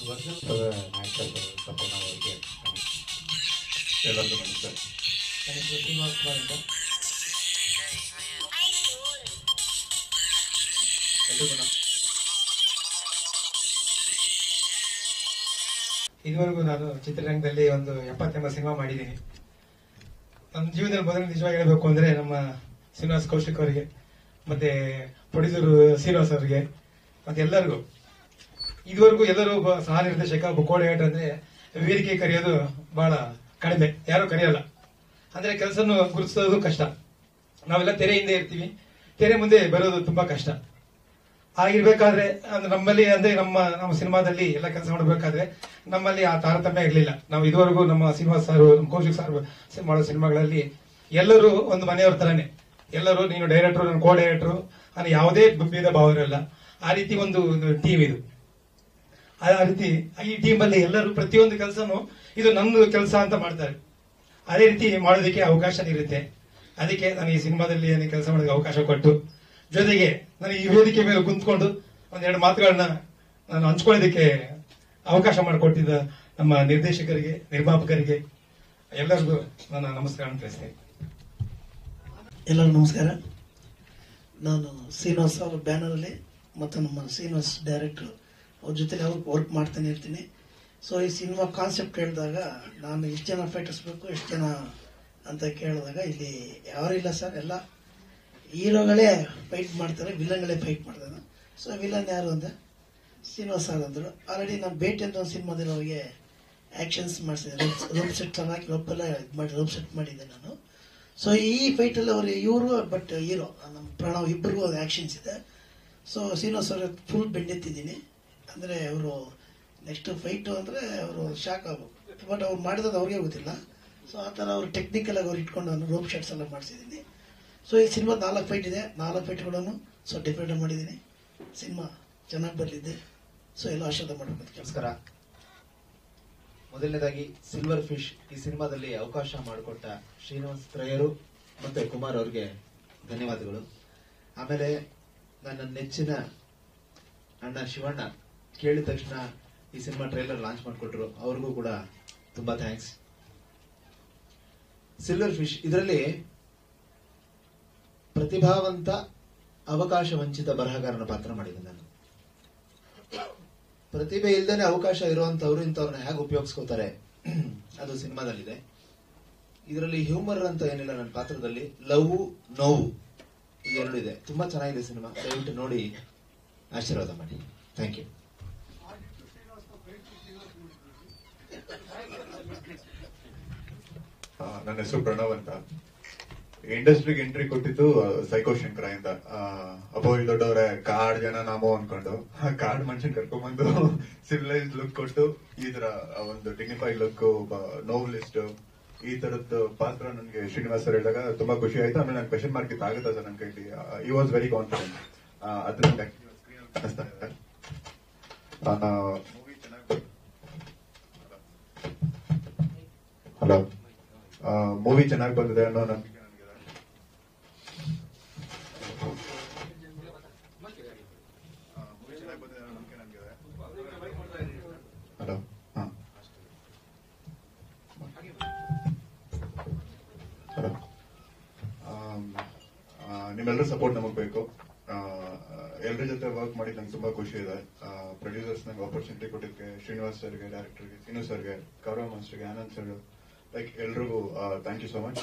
support ಅವರಿಗೆ ಎಲ್ಲರಿಗೂ ನಮಸ್ಕಾರ ನನ್ನ ಹೆಸರು ಶ್ರೀನಿವಾಸ್ ಕುಮಾರ್ ಅಂತ ಎಲ್ರಿಗೂ ನಮಸ್ಕಾರ ಇದುವರೆಗೂ ನಾನು ಚಿತ್ರರಂಗದಲ್ಲಿ ಒಂದು ಎಪ್ಪತ್ತೆಂಬ ಸಿನಿಮಾ ಮಾಡಿದ್ದೀನಿ ನನ್ನ ಜೀವನದಲ್ಲಿ ಮೊದಲು ನಿಜವಾಗಿ ಹೇಳಬೇಕು ಅಂದ್ರೆ ನಮ್ಮ ಶ್ರೀನಿವಾಸ್ ಕೌಶಿಕ್ ಅವರಿಗೆ ಮತ್ತೆ ಪ್ರೊಡ್ಯೂಸರ್ ಶ್ರೀನಿವಾಸ್ ಅವರಿಗೆ ಮತ್ತೆ ಎಲ್ಲರಿಗೂ ಇದುವರೆಗೂ ಎಲ್ಲರೂ ಒಬ್ಬ ಸಹ ನಿರ್ದೇಶಕ ಒಬ್ಬ ಕೋಡಿಯಾಟ ಅಂದ್ರೆ ವೇದಿಕೆ ಕರೆಯೋದು ಬಹಳ ಕಡಿಮೆ ಯಾರು ಕರೆಯಲ್ಲ ಅಂದ್ರೆ ಕೆಲಸವನ್ನು ಗುರುತಿಸೋದು ಕಷ್ಟ ನಾವೆಲ್ಲ ತೆರೆ ಹಿಂದೆ ಇರ್ತೀವಿ ತೆರೆ ಮುಂದೆ ಬರೋದು ತುಂಬಾ ಕಷ್ಟ ಆಗಿರ್ಬೇಕಾದ್ರೆ ಅಂದ್ರೆ ನಮ್ಮಲ್ಲಿ ಅಂದ್ರೆ ನಮ್ಮ ನಮ್ಮ ಸಿನಿಮಾದಲ್ಲಿ ಎಲ್ಲ ಕೆಲಸ ಮಾಡಬೇಕಾದ್ರೆ ನಮ್ಮಲ್ಲಿ ಆ ತಾರತಮ್ಯ ಇರಲಿಲ್ಲ ನಾವು ಇದುವರೆಗೂ ನಮ್ಮ ಶ್ರೀನಿವಾಸ್ ಸರ್ ನಮ್ಮ ಕೌಶಿಕ್ ಸರ್ ಮಾಡೋ ಸಿನಿಮಾಗಳಲ್ಲಿ ಎಲ್ಲರೂ ಒಂದು ಮನೆಯವ್ರ ತರನೇ ಎಲ್ಲರೂ ನೀನು ಡೈರೆಕ್ಟರ್ ನಾನು ಕೋ ಡೈರೆಕ್ಟರ್ ಅನ್ನೋ ಯಾವುದೇ ಭೇದ ಭಾವ ಇರಲ್ಲ ಆ ರೀತಿ ಒಂದು ಟೀಮ್ ಇದು ಆ ರೀತಿ ಈ ಟೀಮ್ ಅಲ್ಲಿ ಎಲ್ಲರೂ ಪ್ರತಿಯೊಂದು ಕೆಲಸನೂ ಇದು ನಂದು ಕೆಲಸ ಅಂತ ಮಾಡ್ತಾರೆ ಅದೇ ರೀತಿ ಮಾಡೋದಕ್ಕೆ ಅವಕಾಶ ಇರುತ್ತೆ ಅದಕ್ಕೆ ನಾನು ಈ ಸಿನಿಮಾದಲ್ಲಿ ಕೆಲಸ ಮಾಡೋದಕ್ಕೆ ಅವಕಾಶ ಕೊಟ್ಟು ಜೊತೆಗೆ ನಾನು ಈ ವೇದಿಕೆ ಮೇಲೆ ಕುಂತ್ಕೊಂಡು ಒಂದೆರಡು ಮಾತುಗಳನ್ನ ನಾನು ಹಂಚ್ಕೊಳ್ಳೋದಕ್ಕೆ ಅವಕಾಶ ಮಾಡಿಕೊಟ್ಟಿದ್ದ ನಮ್ಮ ನಿರ್ದೇಶಕರಿಗೆ ನಿರ್ಮಾಪಕರಿಗೆ ಎಲ್ಲರಿಗೂ ನನ್ನ ನಮಸ್ಕಾರ ತಿಳಿಸ್ತೇನೆ ಎಲ್ಲರಿಗೂ ನಮಸ್ಕಾರ ನಾನು ಶ್ರೀನಿವಾಸ್ ಅವ್ರ ಬ್ಯಾನರಲ್ಲಿ ಮತ್ತು ನಮ್ಮ ಶ್ರೀನಿವಾಸ್ ಡೈರೆಕ್ಟ್ರು ಅವ್ರ ಜೊತೆ ಅವ್ರು ವರ್ಕ್ ಮಾಡ್ತಾನೆ ಇರ್ತೀನಿ ಸೊ ಈ ಸಿನಿಮಾ ಕಾನ್ಸೆಪ್ಟ್ ಹೇಳಿದಾಗ ನಾನು ಎಷ್ಟು ಜನ ಫೈಟರ್ಸ್ ಬೇಕು ಎಷ್ಟು ಜನ ಅಂತ ಕೇಳಿದಾಗ ಇಲ್ಲಿ ಯಾರು ಇಲ್ಲ ಸರ್ ಎಲ್ಲ ಹೀರೋಗಳೇ ಫೈಟ್ ಮಾಡ್ತಾರೆ ವಿಲನ್ಗಳೇ ಫೈಟ್ ಮಾಡ್ತಾರೆ ಸೊ ವಿಲನ್ ಯಾರು ಅಂತ ಶ್ರೀನಿವಾಸ್ ಸರ್ ಅಂದರು ಆಲ್ರೆಡಿ ನಾನು ಭೇಟಿ ಅಂತ ಒಂದು ಸಿನಿಮಾದಲ್ಲಿ ಅವ್ರಿಗೆ ಆ್ಯಕ್ಷನ್ಸ್ ಮಾಡಿಸಿದೆ ರೋಪ್ ಸೆಟ್ ಚೆನ್ನಾಗಿ ರೋಪೆಲ್ಲ ಇದು ಮಾಡಿ ರೋಪ್ ಸೆಟ್ ಮಾಡಿದ್ದೆ ನಾನು ಸೊ ಈ ಫೈಟಲ್ಲಿ ಅವರು ಇವರು ಬಟ್ ಹೀರೋ ನಮ್ಮ ಪ್ರಣವ್ ಇಬ್ಬರಿಗೂ ಅದು ಆ್ಯಕ್ಷನ್ಸ್ ಇದೆ ಸೊ ಶ್ರೀನಿವಾಸ್ ಅವ್ರ ಫುಲ್ ಬೆಂಡೆತ್ತಿದ್ದೀನಿ ಅಂದರೆ ಅವರು ನೆಕ್ಸ್ಟ್ ಫೈಟು ಅಂದರೆ ಅವರು ಶಾಕ್ ಆಗಬೇಕು ಬಟ್ ಅವ್ರು ಮಾಡಿರೋದು ಅವ್ರಿಗೆ ಗೊತ್ತಿಲ್ಲ ಸೊ ಆ ಥರ ಅವ್ರು ಟೆಕ್ನಿಕಲ್ ಆಗಿ ಅವ್ರು ಇಟ್ಕೊಂಡು ನಾನು ರೋಪ್ ಶರ್ಟ್ಸ್ ಎಲ್ಲ ಮಾಡಿಸಿದ್ದೀನಿ ಸೊ ಈ ಸಿನಿಮಾ ನಾಲ್ಕು ಫೈಟ್ ಇದೆ ನಾಲ್ಕು ಫೈಟ್ಗಳನ್ನು ಸೊ ಡಿಫ್ರೆಂಟ್ ಮಾಡಿದ್ದೀನಿ ಸಿನಿಮಾ ಚೆನ್ನಾಗಿ ಬರಲಿದೆ ಸೊ ಎಲ್ಲ ಆಶೀರ್ವಾದ ಮಾಡಬೇಕು ಕೆಲಸ ನಮಸ್ಕಾರ ಮೊದಲನೇದಾಗಿ ಸಿಲ್ವರ್ ಫಿಶ್ ಈ ಸಿನಿಮಾದಲ್ಲಿ ಅವಕಾಶ ಮಾಡಿಕೊಟ್ಟ ಶ್ರೀನಿವಾಸ್ ತ್ರಯರು ಮತ್ತೆ ಕುಮಾರ್ ಅವ್ರಿಗೆ ಧನ್ಯವಾದಗಳು ಆಮೇಲೆ ನನ್ನ ನೆಚ್ಚಿನ ಅಣ್ಣ ಶಿವಣ್ಣ ಕೇಳಿದ ತಕ್ಷಣ ಈ ಸಿನಿಮಾ ಟ್ರೈಲರ್ ಲಾಂಚ್ ಮಾಡಿಕೊಟ್ರು ಅವ್ರಿಗೂ ಕೂಡ ತುಂಬಾ ಥ್ಯಾಂಕ್ಸ್ ಸಿಲ್ವರ್ ಫಿಶ್ ಇದರಲ್ಲಿ ಪ್ರತಿಭಾವಂತ ಅವಕಾಶ ವಂಚಿತ ಬರಹಗಾರನ ಪಾತ್ರ ಮಾಡಿದ್ದೆ ನಾನು ಪ್ರತಿಭೆ ಇಲ್ದೇನೆ ಅವಕಾಶ ಇರುವಂತವ್ರು ಇಂಥವ್ರನ್ನ ಹೇಗೆ ಉಪಯೋಗಿಸ್ಕೋತಾರೆ ಅದು ಸಿನಿಮಾದಲ್ಲಿದೆ ಇದರಲ್ಲಿ ಹ್ಯೂಮರ್ ಅಂತ ಏನಿಲ್ಲ ನನ್ನ ಪಾತ್ರದಲ್ಲಿ ಲವ್ ನೋವು ಈ ಎರಡು ಇದೆ ತುಂಬಾ ಚೆನ್ನಾಗಿದೆ ಸಿನಿಮಾ ದಯವಿಟ್ಟು ನೋಡಿ ಆಶೀರ್ವಾದ ಮಾಡಿ ಥ್ಯಾಂಕ್ ಯು ಆ, ನನ್ನ ಹೆಸರು ಪ್ರಣವ್ ಅಂತ ಇಂಡಸ್ಟ್ರಿಗೆ ಎಂಟ್ರಿ ಕೊಟ್ಟಿದ್ದು ಸೈಕೋ ಶಂಕರ ಅಂತ ಅಬ್ಬೋ ಇಲ್ಲಿ ದೊಡ್ಡವ್ರೆ ಕಾಡ್ ಜನ ನಾಮೋ ಅನ್ಕೊಂಡು ಆ ಕಾಡ್ ಮನುಷ್ಯನ್ ಕರ್ಕೊಂಡ್ಬಂದು ಸಿವಿಲೈಸ್ ಲುಕ್ ಕೊಟ್ಟು ಈ ತರ ಆ ಒಂದು ಡಿಗ್ನಿಫೈಡ್ ಲುಕ್ ನೋವ್ಲಿಸ್ಟ್ ಈ ತರದ್ದು ಪಾತ್ರ ನನಗೆ ಶ್ರೀನಿವಾಸ್ ಸರ್ ಹೇಳಿದಾಗ ತುಂಬಾ ಖುಷಿ ಆಯ್ತು ಆಮೇಲೆ ನಾನು ಕ್ವೆಶನ್ ಮಾರ್ಕ್ ಇತ್ತು ಆಗುತ್ತಾ ಸರ್ ನನ್ನ ಕೈಲಿ ಈ ವಾಸ್ ವೆರಿ ಕಾನ್ಫಿಡೆಂಟ್ ಅದ್ರ ನಂಗೆ ಕಾಣಿಸ್ತಾ ಇದೆ ಮೂವಿ ಚೆನ್ನಾಗಿ ಹಲೋ ಮೂವಿ ಚೆನ್ನಾಗಿ ಬಂದಿದೆ ಅನ್ನೋ ನಂಬಿಕೆ ನನಗಿದೆ ಮೂವಿ ಚೆನ್ನಾಗಿ ಬಂದಿದೆ ಅನ್ನೋ ನಂಬಿಕೆ ನನಗಿದೆ ಹಲೋ ಹಾ ಹಲೋ ನಿಮ್ಮೆಲ್ಲರ ಸಪೋರ್ಟ್ ನಮಗ್ ಬೇಕು ಎಲ್ಲರ ಜೊತೆ ವರ್ಕ್ ಮಾಡಿ ನಂಗೆ ತುಂಬಾ ಖುಷಿ ಇದೆ ಪ್ರೊಡ್ಯೂಸರ್ಸ್ ನಂಗೆ ಆಪರ್ಚುನಿಟಿ ಕೊಟ್ಟಿದ್ದಕ್ಕೆ ಶ್ರೀನಿವಾಸ್ ಸರ್ಗೆ ಡೈರೆಕ್ಟರ್ಗೆ ಸೀನು ಸರ್ಗೆ ಗೌರವ್ ಮಾಸ್ಟರ್ಗೆ ಆನಂದ್ ಸರ್ ಲೈಕ್ ಎಲ್ರಿಗೂ thank you so much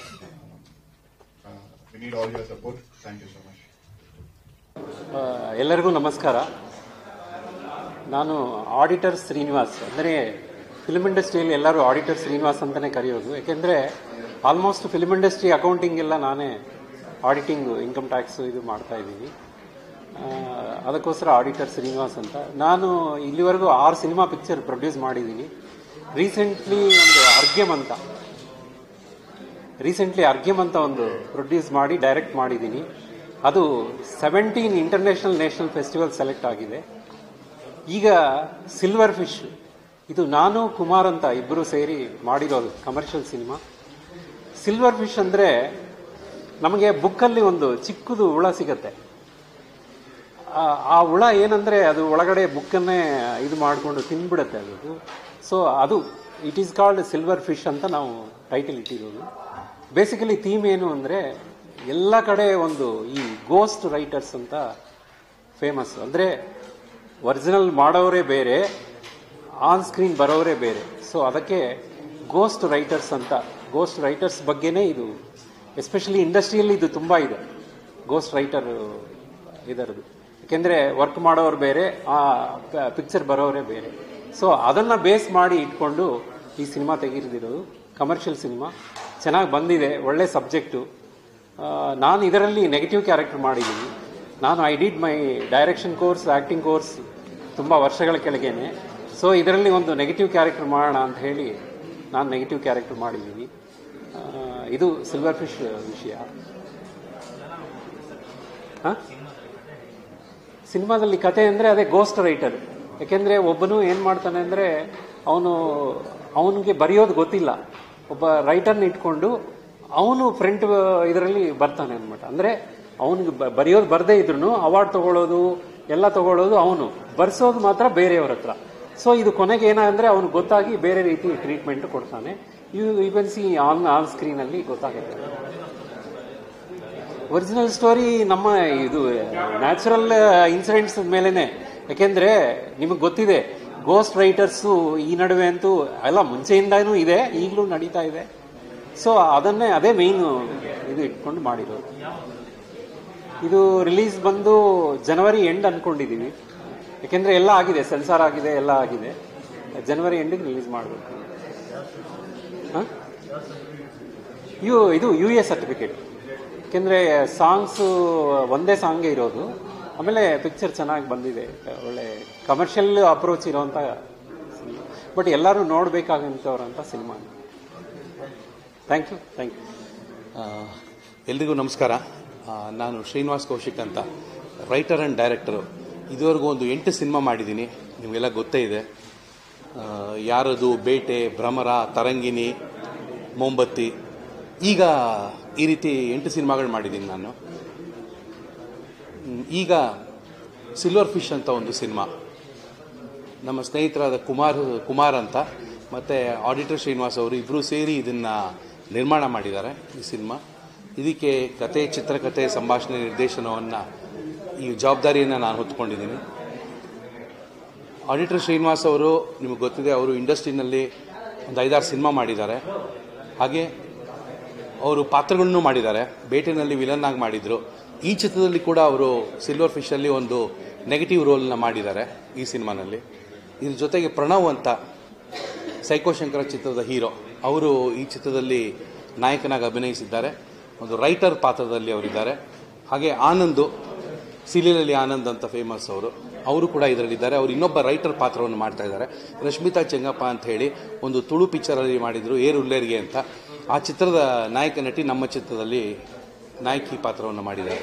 we need all your support thank you so much ಆ, ಎಲ್ಲರಿಗೂ ನಮಸ್ಕಾರ ನಾನು ಆಡಿಟರ್ ಶ್ರೀನಿವಾಸ್ ಅಂದರೆ ಫಿಲ್ಮ್ ಇಂಡಸ್ಟ್ರಿಯಲ್ಲಿ ಎಲ್ಲರೂ ಆಡಿಟರ್ ಶ್ರೀನಿವಾಸ್ ಅಂತಲೇ ಕರೆಯೋದು ಯಾಕೆಂದರೆ ಆಲ್ಮೋಸ್ಟ್ ಫಿಲ್ಮ್ ಇಂಡಸ್ಟ್ರಿ ಅಕೌಂಟಿಂಗ್ ಎಲ್ಲ ನಾನೇ ಆಡಿಟಿಂಗು ಇನ್ಕಮ್ ಟ್ಯಾಕ್ಸು ಇದು ಮಾಡ್ತಾ ಇದ್ದೀನಿ ಆ, ಅದಕ್ಕೋಸ್ಕರ ಆಡಿಟರ್ ಶ್ರೀನಿವಾಸ್ ಅಂತ ನಾನು ಇಲ್ಲಿವರೆಗೂ ಆರು ಸಿನಿಮಾ ಪಿಕ್ಚರ್ ಪ್ರೊಡ್ಯೂಸ್ ಮಾಡಿದ್ದೀನಿ ರೀಸೆಂಟ್ಲಿ ಒಂದು ಅರ್ಘ್ಯಮ್ ಅಂತ ರೀಸೆಂಟ್ಲಿ ಅರ್ಘ್ಯಮ್ ಅಂತ ಒಂದು ಪ್ರೊಡ್ಯೂಸ್ ಮಾಡಿ ಡೈರೆಕ್ಟ್ ಮಾಡಿದ್ದೀನಿ ಅದು seventeen international national festival select ಆಗಿದೆ ಈಗ ಸಿಲ್ವರ್ ಫಿಶ್ ಇದು ನಾನು ಕುಮಾರ್ ಅಂತ ಇಬ್ಬರು ಸೇರಿ ಮಾಡಿರೋದು ಕಮರ್ಷಿಯಲ್ ಸಿನಿಮಾ ಸಿಲ್ವರ್ ಫಿಶ್ ಅಂದರೆ ನಮಗೆ ಬುಕ್ಕಲ್ಲಿ ಒಂದು ಚಿಕ್ಕದು ಹುಳ ಸಿಗತ್ತೆ ಆ- ಆ ಹುಳ ಏನಂದ್ರೆ ಅದು ಒಳಗಡೆ ಬುಕ್ಕನ್ನೇ ಇದು ಮಾಡಿಕೊಂಡು ತಿಂದ್ಬಿಡುತ್ತೆ ಅದು ಸೊ ಅದು it is called silver fish ಅಂತ ನಾವು ಟೈಟಲ್ ಇಟ್ಟಿರೋದು ಬೇಸಿಕಲಿ ಥೀಮ್ ಏನು ಅಂದರೆ ಎಲ್ಲ ಕಡೆ ಒಂದು ಈ ಗೋಸ್ಟ್ ರೈಟರ್ಸ್ ಅಂತ ಫೇಮಸ್ ಅಂದರೆ ಒರಿಜಿನಲ್ ಮಾಡೋರೇ ಬೇರೆ ಆನ್ ಸ್ಕ್ರೀನ್ ಬರೋರೇ ಬೇರೆ ಸೊ ಅದಕ್ಕೆ ಗೋಸ್ಟ್ ರೈಟರ್ಸ್ ಅಂತ ಗೋಸ್ಟ್ ರೈಟರ್ಸ್ ಬಗ್ಗೆನೇ ಇದು ಎಸ್ಪೆಷಲಿ ಇಂಡಸ್ಟ್ರಿಯಲ್ಲಿ ಇದು ತುಂಬ ಇದೆ ಗೋಸ್ಟ್ ರೈಟರ್ ಇದರದು ಯಾಕೆಂದರೆ ವರ್ಕ್ ಮಾಡೋರು ಬೇರೆ ಆ ಪಿಕ್ಚರ್ ಬರೋರೇ ಬೇರೆ ಸೊ ಅದನ್ನು ಬೇಸ್ ಮಾಡಿ ಇಟ್ಕೊಂಡು ಈ ಸಿನಿಮಾ ತೆಗೆದಿರೋದು ಕಮರ್ಷಿಯಲ್ ಸಿನಿಮಾ ಚೆನ್ನಾಗಿ ಬಂದಿದೆ ಒಳ್ಳೆ ಸಬ್ಜೆಕ್ಟು ನಾನು ಇದರಲ್ಲಿ ನೆಗೆಟಿವ್ ಕ್ಯಾರೆಕ್ಟರ್ ಮಾಡಿದ್ದೀನಿ ನಾನು I did my direction course acting course ತುಂಬ ವರ್ಷಗಳ ಕೆಳಗೇನೆ ಸೊ ಇದರಲ್ಲಿ ಒಂದು ನೆಗೆಟಿವ್ ಕ್ಯಾರೆಕ್ಟರ್ ಮಾಡೋಣ ಅಂತ ಹೇಳಿ ನಾನು ನೆಗೆಟಿವ್ ಕ್ಯಾರೆಕ್ಟರ್ ಮಾಡಿದ್ದೀನಿ ಆ, ಇದು ಸಿಲ್ವರ್ ಫಿಶ್ ವಿಷಯ ಹಾಂ ಸಿನಿಮಾದಲ್ಲಿ ಕತೆ ಅಂದರೆ ಅದೇ ಗೋಸ್ಟ್ ರೈಟರ್ ಯಾಕೆಂದರೆ ಒಬ್ಬನು ಏನು ಮಾಡ್ತಾನೆ ಅಂದರೆ ಅವನು ಅವನಿಗೆ ಬರೆಯೋದು ಗೊತ್ತಿಲ್ಲ ಒಬ್ಬ ರೈಟರ್ನ ಇಟ್ಕೊಂಡು ಅವನು ಫ್ರಂಟ್ ಇದರಲ್ಲಿ ಬರ್ತಾನೆ ಅನ್మాట ಅಂದರೆ ಅವನಿಗೆ ಬರೆಯೋದು ಬರದೇ ಇದ್ರು ಅವಾರ್ಡ್ ತಗೊಳ್ಳೋದು ಎಲ್ಲ ತಗೊಳ್ಳೋದು ಅವನು ಬರ್ಸೋದು ಮಾತ್ರ ಬೇರೆಯವ್ರ ಹತ್ರ ಸೊ ಇದು ಕೊನೆಗೆ ಏನಂದ್ರೆ ಅವನಿಗೆ ಗೊತ್ತಾಗಿ ಬೇರೆ ರೀತಿ ಟ್ರೀಟ್ಮೆಂಟ್ ಕೊಡ್ತಾನೆ you even see on on ಸ್ಕ್ರೀನಲ್ಲಿ ಗೊತ್ತಾಗುತ್ತೆ ಒರಿಜಿನಲ್ ಸ್ಟೋರಿ ನಮ್ಮ ಇದು ನ್ಯಾಚುರಲ್ ಇನ್ಸಿಡೆಂಟ್ಸ್ ಮೇಲೇನೆ ಯಾಕೆಂದ್ರೆ ನಿಮಗೆ ಗೊತ್ತಿದೆ ಗೋಸ್ಟ್ ರೈಟರ್ಸು ಈ ನಡುವೆ ಅಂತೂ ಎಲ್ಲ ಮುಂಚೆಯಿಂದನೂ ಇದೆ ಈಗಲೂ ನಡೀತಾ ಇದೆ ಸೊ ಅದನ್ನೇ ಅದೇ ಮೇಯ್ನ್ ಇದು ಇಟ್ಕೊಂಡು ಮಾಡಿರೋದು ಇದು ರಿಲೀಸ್ ಬಂದು ಜನವರಿ ಎಂಡ್ ಅನ್ಕೊಂಡಿದೀವಿ ಯಾಕೆಂದ್ರೆ ಎಲ್ಲ ಆಗಿದೆ ಸೆನ್ಸಾರ್ ಆಗಿದೆ ಎಲ್ಲ ಆಗಿದೆ ಜನವರಿ ಎಂಡಿಗೆ ರಿಲೀಸ್ ಮಾಡಬೇಕು ಯು ಇದು ಯು ಎ ಸರ್ಟಿಫಿಕೇಟ್ ಯಾಕೆಂದರೆ ಸಾಂಗ್ಸು ಒಂದೇ ಸಾಂಗೇ ಇರೋದು ಆಮೇಲೆ ಪಿಕ್ಚರ್ ಚೆನ್ನಾಗಿ ಬಂದಿದೆ ಒಳ್ಳೆ ಕಮರ್ಷಿಯಲ್ ಅಪ್ರೋಚ್ ಇರೋವಂಥ ಸಿನಿಮಾ ಬಟ್ ಎಲ್ಲರೂ ನೋಡಬೇಕಾಗಂಥವ್ರಂಥ cinema thank you thank you ಆ, ಎಲ್ರಿಗೂ ನಮಸ್ಕಾರ ಆ, ನಾನು ಶ್ರೀನಿವಾಸ್ ಕೌಶಿಕ್ ಅಂತ ರೈಟರ್ ಆ್ಯಂಡ್ ಡೈರೆಕ್ಟರು ಇದುವರೆಗೂ ಒಂದು ಎಂಟು ಸಿನಿಮಾ ಮಾಡಿದ್ದೀನಿ ನಿಮಗೆಲ್ಲ ಗೊತ್ತೇ ಇದೆ ಆ, ಯಾರದು ಬೇಟೆ ಭ್ರಮರ ತರಂಗಿಣಿ ಮೊಂಬತ್ತಿ ಈಗ ಈ ರೀತಿ ಎಂಟು ಸಿನಿಮಾಗಳು ಮಾಡಿದ್ದೀನಿ ನಾನು ಹ್ಮ್, ಈಗ ಸಿಲ್ವರ್ ಫಿಶ್ ಅಂತ ಒಂದು ಸಿನಿಮಾ ನಮ್ಮ ಸ್ನೇಹಿತರಾದ ಕುಮಾರ್ ಕುಮಾರ್ ಅಂತ ಮತ್ತು ಆಡಿಟರ್ ಶ್ರೀನಿವಾಸ್ ಅವರು ಇಬ್ಬರು ಸೇರಿ ಇದನ್ನು ನಿರ್ಮಾಣ ಮಾಡಿದ್ದಾರೆ ಈ ಸಿನಿಮಾ ಇದಕ್ಕೆ ಕತೆ ಚಿತ್ರಕಥೆ ಸಂಭಾಷಣೆ ನಿರ್ದೇಶನವನ್ನು ಈ ಜವಾಬ್ದಾರಿಯನ್ನು ನಾನು ಹೊತ್ಕೊಂಡಿದ್ದೀನಿ ಆಡಿಟರ್ ಶ್ರೀನಿವಾಸ್ ಅವರು ನಿಮಗೆ ಗೊತ್ತಿದೆ ಅವರು ಇಂಡಸ್ಟ್ರಿನಲ್ಲಿ ಒಂದು ಐದಾರು ಸಿನಿಮಾ ಮಾಡಿದ್ದಾರೆ ಹಾಗೆ ಅವರು ಪಾತ್ರಗಳನ್ನು ಮಾಡಿದ್ದಾರೆ ಬೇಟೆನಲ್ಲಿ ವಿಲನ್ ಆಗಿ ಮಾಡಿದರು ಈ ಚಿತ್ರದಲ್ಲಿ ಕೂಡ ಅವರು ಸಿಲ್ವರ್ ಫಿಶಲ್ಲಿ ಒಂದು ನೆಗೆಟಿವ್ ರೋಲ್ನ ಮಾಡಿದ್ದಾರೆ ಈ ಸಿನಿಮಾನಲ್ಲಿ ಇದ್ರ ಜೊತೆಗೆ ಪ್ರಣವ್ ಅಂತ ಸೈಕೋ ಶಂಕರ ಚಿತ್ರದ ಹೀರೋ ಅವರು ಈ ಚಿತ್ರದಲ್ಲಿ ನಾಯಕನಾಗಿ ಅಭಿನಯಿಸಿದ್ದಾರೆ ಒಂದು ರೈಟರ್ ಪಾತ್ರದಲ್ಲಿ ಅವರಿದ್ದಾರೆ ಹಾಗೆ ಆನಂದು ಸೀರಿಯಲಲ್ಲಿ ಆನಂದ್ ಅಂತ ಫೇಮಸ್ ಅವರು ಅವರು ಕೂಡ ಇದರಲ್ಲಿದ್ದಾರೆ ಅವರು ಇನ್ನೊಬ್ಬ ರೈಟರ್ ಪಾತ್ರವನ್ನು ಮಾಡ್ತಾ ಇದ್ದಾರೆ ರಶ್ಮಿತಾ ಚೆಂಗಪ್ಪ ಅಂತ ಹೇಳಿ ಒಂದು ತುಳು ಪಿಕ್ಚರಲ್ಲಿ ಮಾಡಿದರು ಏರ್ ಉಲ್ಲೇರ್ಗೆ ಅಂತ ಆ ಚಿತ್ರದ ನಾಯಕ ನಟಿ ನಮ್ಮ ಚಿತ್ರದಲ್ಲಿ ನಾಯಕಿ ಪಾತ್ರವನ್ನು ಮಾಡಿದ್ದಾರೆ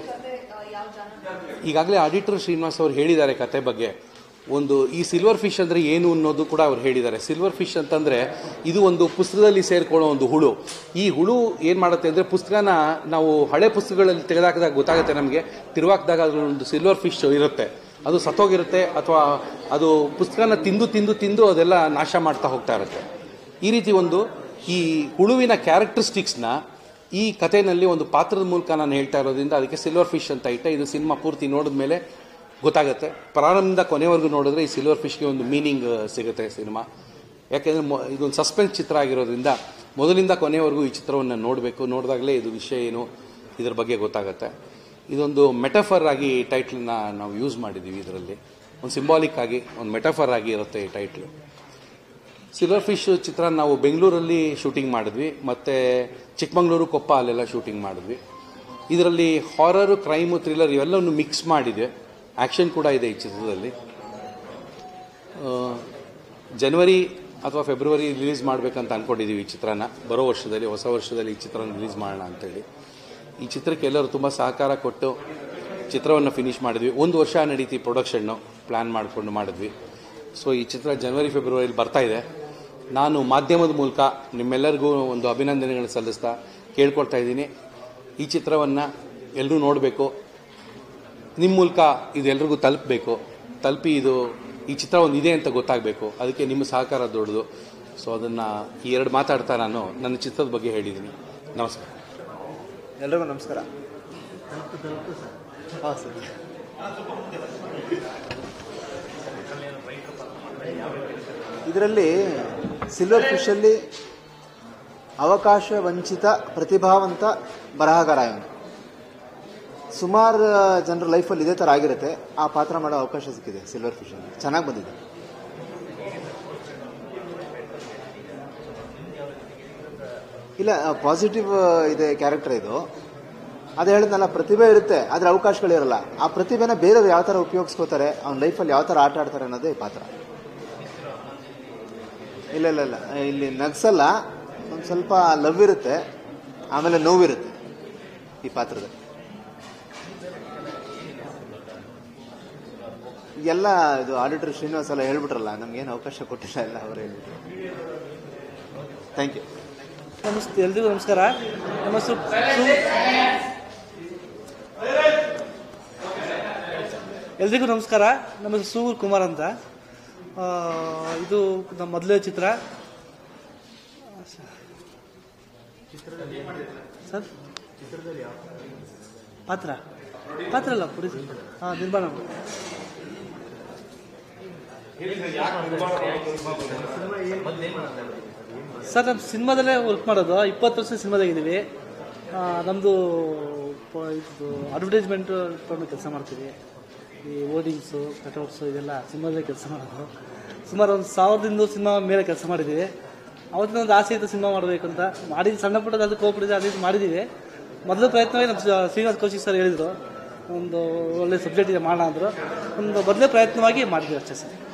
ಈಗಾಗಲೇ ಆಡಿಟರ್ ಶ್ರೀನಿವಾಸ್ ಅವರು ಹೇಳಿದ್ದಾರೆ ಕತೆ ಬಗ್ಗೆ ಒಂದು ಈ ಸಿಲ್ವರ್ ಫಿಶ್ ಅಂದರೆ ಏನು ಅನ್ನೋದು ಕೂಡ ಅವ್ರು ಹೇಳಿದ್ದಾರೆ ಸಿಲ್ವರ್ ಫಿಶ್ ಅಂತಂದರೆ ಇದು ಒಂದು ಪುಸ್ತಕದಲ್ಲಿ ಸೇರ್ಕೊಳ್ಳೋ ಒಂದು ಹುಳು ಈ ಹುಳು ಏನು ಮಾಡುತ್ತೆ ಅಂದರೆ ಪುಸ್ತಕನ ನಾವು ಹಳೆ ಪುಸ್ತಕಗಳಲ್ಲಿ ತೆಗೆದಾಕಿದಾಗ ಗೊತ್ತಾಗುತ್ತೆ ನಮಗೆ ತಿರುವಾಕಿದಾಗ ಅದ್ರ ಒಂದು ಸಿಲ್ವರ್ ಫಿಶ್ ಇರುತ್ತೆ ಅದು ಸತ್ತೋಗಿರುತ್ತೆ ಅಥವಾ ಅದು ಪುಸ್ತಕನ ತಿಂದು ತಿಂದು ತಿಂದು ಅದೆಲ್ಲ ನಾಶ ಮಾಡ್ತಾ ಹೋಗ್ತಾ ಇರುತ್ತೆ ಈ ರೀತಿ ಒಂದು ಈ ಹುಳುವಿನ ಕ್ಯಾರೆಕ್ಟರಿಸ್ಟಿಕ್ಸ್ನ ಈ ಕಥೆನಲ್ಲಿ ಒಂದು ಪಾತ್ರದ ಮೂಲಕ ನಾನು ಹೇಳ್ತಾ ಇರೋದ್ರಿಂದ ಅದಕ್ಕೆ ಸಿಲ್ವರ್ ಫಿಶ್ ಅಂತ ಇಟ್ಟೆ ಇದು ಸಿನಿಮಾ ಪೂರ್ತಿ ನೋಡಿದ ಮೇಲೆ ಗೊತ್ತಾಗುತ್ತೆ ಪ್ರಾರಂಭದಿಂದ ಕೊನೆವರೆಗೂ ನೋಡಿದ್ರೆ ಈ ಸಿಲ್ವರ್ ಫಿಶ್ಗೆ ಒಂದು ಮೀನಿಂಗ್ ಸಿಗುತ್ತೆ ಸಿನಿಮಾ ಯಾಕೆಂದರೆ ಮೊ ಇದೊಂದು ಸಸ್ಪೆನ್ಸ್ ಚಿತ್ರ ಆಗಿರೋದ್ರಿಂದ ಮೊದಲಿಂದ ಕೊನೆವರೆಗೂ ಈ ಚಿತ್ರವನ್ನು ನೋಡಬೇಕು ನೋಡಿದಾಗಲೇ ಇದು ವಿಷಯ ಏನು ಇದ್ರ ಬಗ್ಗೆ ಗೊತ್ತಾಗುತ್ತೆ ಇದೊಂದು ಮೆಟಫರ್ ಆಗಿ ಟೈಟ್ಲನ್ನ ನಾವು ಯೂಸ್ ಮಾಡಿದ್ದೀವಿ ಇದರಲ್ಲಿ ಒಂದು ಸಿಂಬಾಲಿಕ್ ಆಗಿ ಒಂದು ಮೆಟಫರ್ ಆಗಿ ಇರುತ್ತೆ ಈ ಟೈಟ್ಲು ಸಿಲ್ವರ್ ಫಿಶ್ ಚಿತ್ರ ನಾವು ಬೆಂಗಳೂರಲ್ಲಿ ಶೂಟಿಂಗ್ ಮಾಡಿದ್ವಿ ಮತ್ತು ಚಿಕ್ಕಮಗಳೂರು ಕೊಪ್ಪ ಅಲ್ಲೆಲ್ಲ ಶೂಟಿಂಗ್ ಮಾಡಿದ್ವಿ ಇದರಲ್ಲಿ ಹಾರರು ಕ್ರೈಮು ಥ್ರಿಲ್ಲರ್ ಇವೆಲ್ಲವನ್ನು ಮಿಕ್ಸ್ ಮಾಡಿದೆ ಆ್ಯಕ್ಷನ್ ಕೂಡ ಇದೆ ಈ ಚಿತ್ರದಲ್ಲಿ ಆ, ಜನವರಿ ಅಥವಾ ಫೆಬ್ರವರಿ ರಿಲೀಸ್ ಮಾಡಬೇಕಂತ ಅಂದ್ಕೊಂಡಿದ್ದೀವಿ ಈ ಚಿತ್ರನ ಬರೋ ವರ್ಷದಲ್ಲಿ ಹೊಸ ವರ್ಷದಲ್ಲಿ ಈ ಚಿತ್ರನ ರಿಲೀಸ್ ಮಾಡೋಣ ಅಂತೇಳಿ ಈ ಚಿತ್ರಕ್ಕೆ ಎಲ್ಲರೂ ತುಂಬ ಸಹಕಾರ ಕೊಟ್ಟು ಚಿತ್ರವನ್ನು ಫಿನಿಶ್ ಮಾಡಿದ್ವಿ ಒಂದು ವರ್ಷ ನಡೀತಿ ಪ್ರೊಡಕ್ಷನ್ನು ಪ್ಲ್ಯಾನ್ ಮಾಡಿಕೊಂಡು ಮಾಡಿದ್ವಿ ಸೊ ಈ ಚಿತ್ರ ಜನವರಿ ಫೆಬ್ರವರಿಲಿ ಬರ್ತಾ ಇದೆ ನಾನು ಮಾಧ್ಯಮದ ಮೂಲಕ ನಿಮ್ಮೆಲ್ಲರಿಗೂ ಒಂದು ಅಭಿನಂದನೆಗಳನ್ನು ಸಲ್ಲಿಸ್ತಾ ಕೇಳ್ಕೊಳ್ತಾ ಇದ್ದೀನಿ ಈ ಚಿತ್ರವನ್ನು ಎಲ್ಲರೂ ನೋಡಬೇಕು ನಿಮ್ಮ ಮೂಲಕ ಇದು ಎಲ್ರಿಗೂ ತಲುಪಬೇಕು ತಲುಪಿ ಇದು ಈ ಚಿತ್ರ ಒಂದು ಇದೆ ಅಂತ ಗೊತ್ತಾಗಬೇಕು ಅದಕ್ಕೆ ನಿಮ್ಮ ಸಹಕಾರ ದೊಡ್ಡದು ಸೊ ಅದನ್ನು ಈ ಎರಡು ಮಾತಾಡ್ತಾ ನಾನು ನನ್ನ ಚಿತ್ರದ ಬಗ್ಗೆ ಹೇಳಿದ್ದೀನಿ ನಮಸ್ಕಾರ ಎಲ್ರಿಗೂ ನಮಸ್ಕಾರ ಹಾಂ ಸರ್ ಇದರಲ್ಲಿ ಸಿಲ್ವರ್ ಫಿಶಲ್ಲಿ ಅವಕಾಶ ವಂಚಿತ ಪ್ರತಿಭಾವಂತ ಬರಹಗಾರ ಇವನು ಸುಮಾರು ಜನರ ಲೈಫಲ್ಲಿ ಇದೇ ಥರ ಆಗಿರುತ್ತೆ ಆ ಪಾತ್ರ ಮಾಡೋ ಅವಕಾಶ ಸಿಕ್ಕಿದೆ ಸಿಲ್ವರ್ ಫಿಶಲ್ಲಿ ಚೆನ್ನಾಗಿ ಬಂದಿದೆ ಇಲ್ಲ ಪಾಸಿಟಿವ್ ಇದೆ ಕ್ಯಾರೆಕ್ಟರ್ ಇದು ಅದು ಹೇಳಿದ್ನಲ್ಲ ಪ್ರತಿಭೆ ಇರುತ್ತೆ ಆದರೆ ಅವಕಾಶಗಳಿರಲ್ಲ ಆ ಪ್ರತಿಭೆನ ಬೇರೆಯವ್ರು ಯಾವ ಥರ ಉಪಯೋಗಿಸ್ಕೋತಾರೆ ಅವ್ನ ಲೈಫಲ್ಲಿ ಯಾವ ಥರ ಆಟ ಆಡ್ತಾರೆ ಅನ್ನೋದೇ ಈ ಪಾತ್ರ ಇಲ್ಲ ಇಲ್ಲ ಇಲ್ಲ ಇಲ್ಲಿ ನಗ್ಸಲ್ಲ ಒಂದು ಸ್ವಲ್ಪ ಲವ್ ಇರುತ್ತೆ ಆಮೇಲೆ ನೋವಿರುತ್ತೆ ಈ ಪಾತ್ರದಲ್ಲಿ ಎಲ್ಲ ಇದು ಆಡಿಟರ್ ಶ್ರೀನಿವಾಸ್ ಎಲ್ಲ ಹೇಳ್ಬಿಟ್ರಲ್ಲ ನಮ್ಗೇನು ಅವಕಾಶ ಕೊಟ್ಟಿಲ್ಲ ಎಲ್ಲ ಅವರು ಹೇಳ್ಬಿಟ್ರು ಥ್ಯಾಂಕ್ ಯು ನಮಸ್ತೆ ಎಲ್ರಿಗೂ ನಮಸ್ಕಾರ ನಮ್ಮ ಹೆಸರು ಸು- ಎಲ್ರಿಗೂ ನಮಸ್ಕಾರ ನಮ್ಮ ಹೆಸರು ಸೂಗೂರ್ ಕುಮಾರ್ ಅಂತ ಆ, ಇದು ನಮ್ಮ ಮೊದಲನೇ ಚಿತ್ರ ಸರ್ ಪಾತ್ರ ಪಾತ್ರ ಅಲ್ಲ ಪುರಿಸ್ ಹಾಂ ನಿರ್ಮಾಣ ಸರ್ ನಮ್ಮ ಸಿನಿಮಾದಲ್ಲೇ ವರ್ಕ್ ಮಾಡೋದು ಇಪ್ಪತ್ತು ವರ್ಷ ಸಿನಿಮಾದಾಗಿದ್ದೀವಿ ನಮ್ಮದು ಇದು ಅಡ್ವರ್ಟೈಸ್ಮೆಂಟ್ ತೊಗೊಂಡು ಕೆಲಸ ಮಾಡ್ತೀವಿ ಈ ಓರ್ಡಿಂಗ್ಸು ಕಟೌಟ್ಸು ಇದೆಲ್ಲ ಸಿನಿಮಾದಲ್ಲೇ ಕೆಲಸ ಮಾಡೋದು ಸುಮಾರು ಒಂದು ಸಾವಿರದ ಇನ್ನೂರು ಸಿನಿಮಾ ಮೇಲೆ ಕೆಲಸ ಮಾಡಿದ್ದೀವಿ ಅವತ್ತಿನ ಒಂದು ಆಸೆ ಇತ್ತು ಸಿನಿಮಾ ಮಾಡಬೇಕು ಅಂತ ಮಾಡಿದ್ದು ಸಣ್ಣ ಪುಟ್ಟದ ಅದಕ್ಕೆ ಹೋಗ್ಬಿಟ್ಟಿದೆ ಅದು ಇದು ಮಾಡಿದ್ದೀವಿ ಮೊದಲು ಪ್ರಯತ್ನವೇ ನಮ್ಮ ಸ- ಶ್ರೀನಿವಾಸ್ ಕೌಶಿಕ್ ಸರ್ ಹೇಳಿದರು ಒಂದು ಒಳ್ಳೆ ಸಬ್ಜೆಕ್ಟ್ ಇದೆ ಮಾಡೋಣ ಅಂದರು ಒಂದು ಮೊದಲೇ ಪ್ರಯತ್ನವಾಗಿ ಮಾಡಿದ್ವಿ ಅಷ್ಟೇ ಸರ್